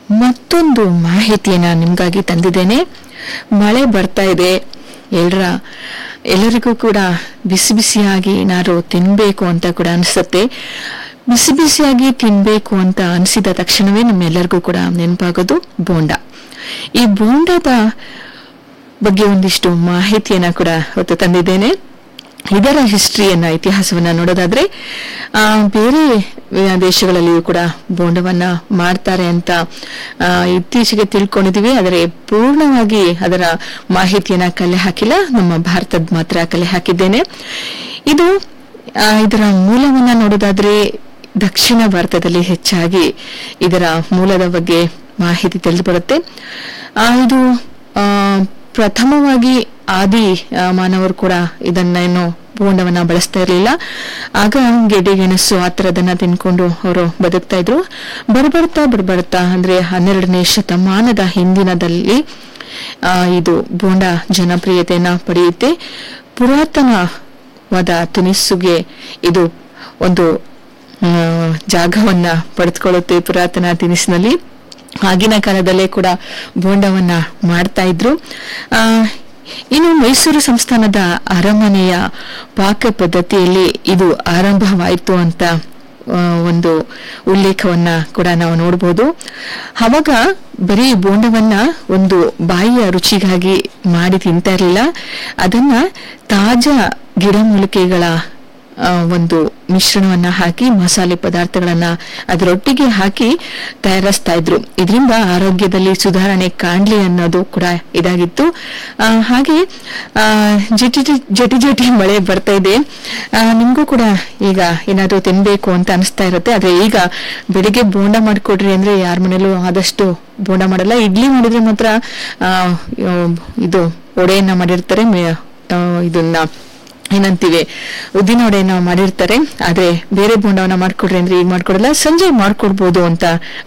ಮತ್ತೊಂದು ಮಾಹಿತಿಯನ್ನ ನಿಮ್ಗಾಗಿ ತಂದಿದ್ದೇನೆ ಮಳೆ ಬರ್ತಾ ಇದೆ ಎಲ್ಲರ ಎಲ್ಲರಿಗೂ ಕೂಡ ಬಿಸಿ ಬಿಸಿಯಾಗಿ ಏನಾದ್ರು ತಿನ್ಬೇಕು ಅಂತ ಕೂಡ ಅನಿಸುತ್ತೆ ಬಿಸಿ ಬಿಸಿಯಾಗಿ ತಿನ್ಬೇಕು ಅಂತ ಅನಿಸಿದ ತಕ್ಷಣವೇ ನಮ್ಮೆಲ್ಲರಿಗೂ ಕೂಡ ನೆನಪಾಗೋದು ಬೋಂಡ ಈ ಬೋಂಡದ ಬಗ್ಗೆ ಒಂದಿಷ್ಟು ಮಾಹಿತಿಯನ್ನ ಕೂಡ ಹೊತ್ತು ತಂದಿದ್ದೇನೆ ಇದರ ಹಿಸ್ಟ್ರಿಯನ್ನ ಇತಿಹಾಸವನ್ನ ನೋಡೋದಾದ್ರೆ ಆ, ಬೇರೆ ದೇಶಗಳಲ್ಲಿಯೂ ಕೂಡ ಬೋಂಡವನ್ನ ಮಾಡ್ತಾರೆ ಅಂತ ಆ, ಇತ್ತೀಚೆಗೆ ತಿಳ್ಕೊಂಡಿದೀವಿ ಆದರೆ ಪೂರ್ಣವಾಗಿ ಅದರ ಮಾಹಿತಿಯನ್ನ ಕಲೆ ಹಾಕಿಲ್ಲ ನಮ್ಮ ಭಾರತದ ಮಾತ್ರ ಕಲೆ ಹಾಕಿದ್ದೇನೆ ಇದು ಆ, ಇದರ ಮೂಲವನ್ನ ನೋಡೋದಾದ್ರೆ ದಕ್ಷಿಣ ಭಾರತದಲ್ಲಿ ಹೆಚ್ಚಾಗಿ ಇದರ ಮೂಲದ ಬಗ್ಗೆ ಮಾಹಿತಿ ತಿಳಿದು ಬರುತ್ತೆ ಆ, ಇದು ಆ, ಪ್ರಥಮವಾಗಿ ಆದಿ ಆ, ಮಾನವರು ಕೂಡ ಇದನ್ನೇನು ಬೋಂಡವನ್ನ ಬಳಸ್ತಾ ಇರಲಿಲ್ಲ ಆಗ ಗೆಡ್ಡೆ ಗೆಣಸು ಆ ಥರದನ್ನ ತಿನ್ಕೊಂಡು ಅವರು ಬದುಕ್ತಾ ಇದ್ರು ಬರ್ಬರ್ತಾ ಬರ್ಬರ್ತಾ ಅಂದ್ರೆ ಹನ್ನೆರಡನೇ ಶತಮಾನದ ಹಿಂದಿನದಲ್ಲಿ ಆ, ಇದು ಬೋಂಡ ಜನಪ್ರಿಯತೆಯನ್ನ ಪಡೆಯುತ್ತೆ ಪುರಾತನವಾದ ತುನಿಸುಗೆ ಇದು ಒಂದು ಆ, ಜಾಗವನ್ನ ಪಡೆದುಕೊಳ್ಳುತ್ತೆ ಪುರಾತನ ತಿನಿಸಿನಲ್ಲಿ ಆಗಿನ ಕಾಲದಲ್ಲೇ ಕೂಡ ಬೋಂಡವನ್ನ ಮಾಡ್ತಾ ಇದ್ರು ಆ, ಇನ್ನು ಮೈಸೂರು ಸಂಸ್ಥಾನದ ಅರಮನೆಯ ಪಾಕ ಪದ್ಧತಿಯಲ್ಲಿ ಇದು ಆರಂಭವಾಯಿತು ಅಂತ ಆ, ಒಂದು ಉಲ್ಲೇಖವನ್ನ ಕೂಡ ನಾವು ನೋಡಬಹುದು ಅವಾಗ ಬರೀ ಬೋಂಡವನ್ನ ಒಂದು ಬಾಯಿಯ ರುಚಿಗಾಗಿ ಮಾಡಿ ತಿಂತಾ ಇರಲಿಲ್ಲ ಅದನ್ನ ತಾಜಾ ಗಿಡಮೂಲಿಕೆಗಳ ಆ, ಒಂದು ಮಿಶ್ರಣವನ್ನ ಹಾಕಿ ಮಸಾಲೆ ಪದಾರ್ಥಗಳನ್ನ ಅದರೊಟ್ಟಿಗೆ ಹಾಕಿ ತಯಾರಿಸ್ತಾ ಇದ್ರು ಇದರಿಂದ ಆರೋಗ್ಯದಲ್ಲಿ ಸುಧಾರಣೆ ಕಾಣ್ಲಿ ಅನ್ನೋದು ಕೂಡ ಇದಾಗಿತ್ತು ಆ, ಹಾಗೆ ಆ, ಜಟಿ ಜಟಿ ಜಟಿ ಮಳೆ ಬರ್ತಾ ಇದೆ ಆ, ನಿಮ್ಗೂ ಕೂಡ ಈಗ ಏನಾದ್ರು ತಿನ್ಬೇಕು ಅಂತ ಅನಿಸ್ತಾ ಇರುತ್ತೆ ಆದ್ರೆ ಈಗ ಬೆಳಿಗ್ಗೆ ಬೋಂಡ ಮಾಡ್ಕೊಡ್ರಿ ಅಂದ್ರೆ ಯಾರ ಮನೇಲೂ ಆದಷ್ಟು ಬೋಂಡ ಮಾಡಲ್ಲ ಇಡ್ಲಿ ಮಾಡಿದ್ರೆ ಮಾತ್ರ ಆ, ಇದು ಒಡೆಯನ್ನ ಮಾಡಿರ್ತಾರೆ ಮೇ- ಆ, ಇದನ್ನ ಏನಂತೀವಿ ಉದ್ದಿನ ವಡೆಯನ್ನ ಮಾಡಿರ್ತಾರೆ ಆದ್ರೆ ಬೇರೆ ಬೋಂಡವನ್ನ ಮಾಡ್ಕೊಡ್ರಿ ಅಂದ್ರೆ ಈಗ ಮಾಡ್ಕೊಡಲ್ಲ ಸಂಜೆ ಮಾಡ್ಕೊಡ್ಬೋದು ಅಂತ